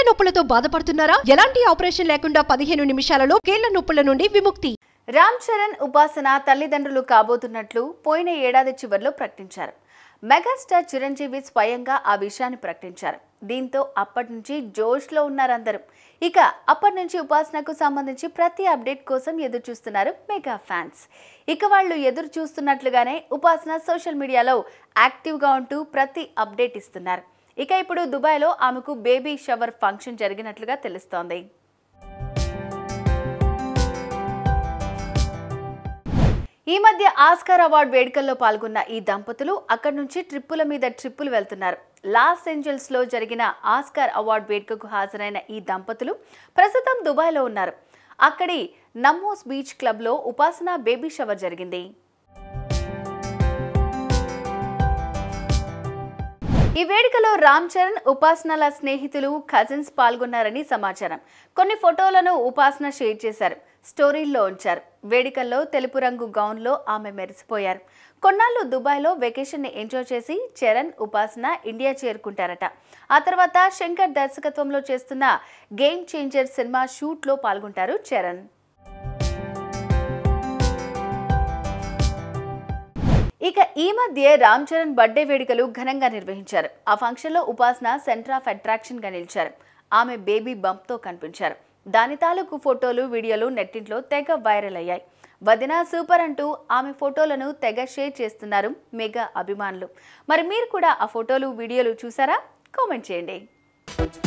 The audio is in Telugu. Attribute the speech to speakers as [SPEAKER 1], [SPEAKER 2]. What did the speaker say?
[SPEAKER 1] నొప్పులతో బాధపడుతున్నారా ఎలాంటి ఆపరేషన్ లేకుండా పదిహేను నిమిషాలలో కీళ్ల నొప్పుల నుండి విముక్తి
[SPEAKER 2] రామ్ చరణ్ ఉపాసన తల్లిదండ్రులు కాబోతున్నట్లు పోయిన ఏడాది చివరిలో ప్రకటించారు మెగాస్టార్ చిరంజీవి స్వయంగా ఆ విషయాన్ని ప్రకటించారు దీంతో అప్పటి నుంచి జోష్లో ఉన్నారందరూ ఇక అప్పటి నుంచి ఉపాసనకు సంబంధించి ప్రతి అప్డేట్ కోసం ఎదురు చూస్తున్నారు మెగా ఫ్యాన్స్ ఇక వాళ్ళు ఎదురు చూస్తున్నట్లుగానే ఉపాసన సోషల్ మీడియాలో యాక్టివ్గా ఉంటూ ప్రతి అప్డేట్ ఇస్తున్నారు ఇక ఇప్పుడు దుబాయ్లో ఆమెకు బేబీ షవర్ ఫంక్షన్ జరిగినట్లుగా తెలుస్తోంది ఈ మధ్య ఆస్కార్ అవార్డ్ వేడుకల్లో పాల్గొన్న ఈ దంపతులు అక్కడి నుంచి ట్రిప్పుల మీద ట్రిప్పులు వెళ్తున్నారు లాస్ ఏంజల్స్ లో జరిగిన ఆస్కార్ అవార్డ్ వేడుకకు హాజరైన ఈ దంపతులు ప్రస్తుతం దుబాయ్లో ఉన్నారు అక్కడి నమ్మోస్ బీచ్ క్లబ్లో ఉపాసన బేబీ షవర్ జరిగింది ఈ వేడుకలో రామ్ చరణ్ ఉపాసనల స్నేహితులు కజిన్స్ పాల్గొన్నారని సమాచారం కొన్ని ఫోటోలను ఉపాసన షేర్ చేశారు స్టోరీల్లో ఉంచారు వేడుకల్లో తెలుపు రంగు గౌన్లో ఆమె మెరిసిపోయారు కొన్నాళ్ళు దుబాయ్లో వెకేషన్ని ఎంజాయ్ చేసి చరణ్ ఉపాసన ఇండియా చేరుకుంటారట ఆ తర్వాత శంకర్ దర్శకత్వంలో చేస్తున్న గేమ్ చేంజర్ సినిమా షూట్లో పాల్గొంటారు చరణ్ ఇక ఈ మధ్య రామ్ చరణ్ బర్త్డే వేడుకలు ఘనంగా నిర్వహించారు ఆ ఫంక్షన్లో ఉపాసన సెంటర్ ఆఫ్ అట్రాక్షన్ గా నిలిచారు ఆమె బేబీ బంప్తో కనిపించారు దాని తాలూకు ఫోటోలు వీడియోలు నెట్టింట్లో తెగ వైరల్ అయ్యాయి వదిన సూపర్ అంటూ ఆమె ఫోటోలను తెగ షేర్ చేస్తున్నారు మెగా అభిమానులు మరి మీరు కూడా ఆ ఫోటోలు వీడియోలు చూసారా కామెంట్ చేయండి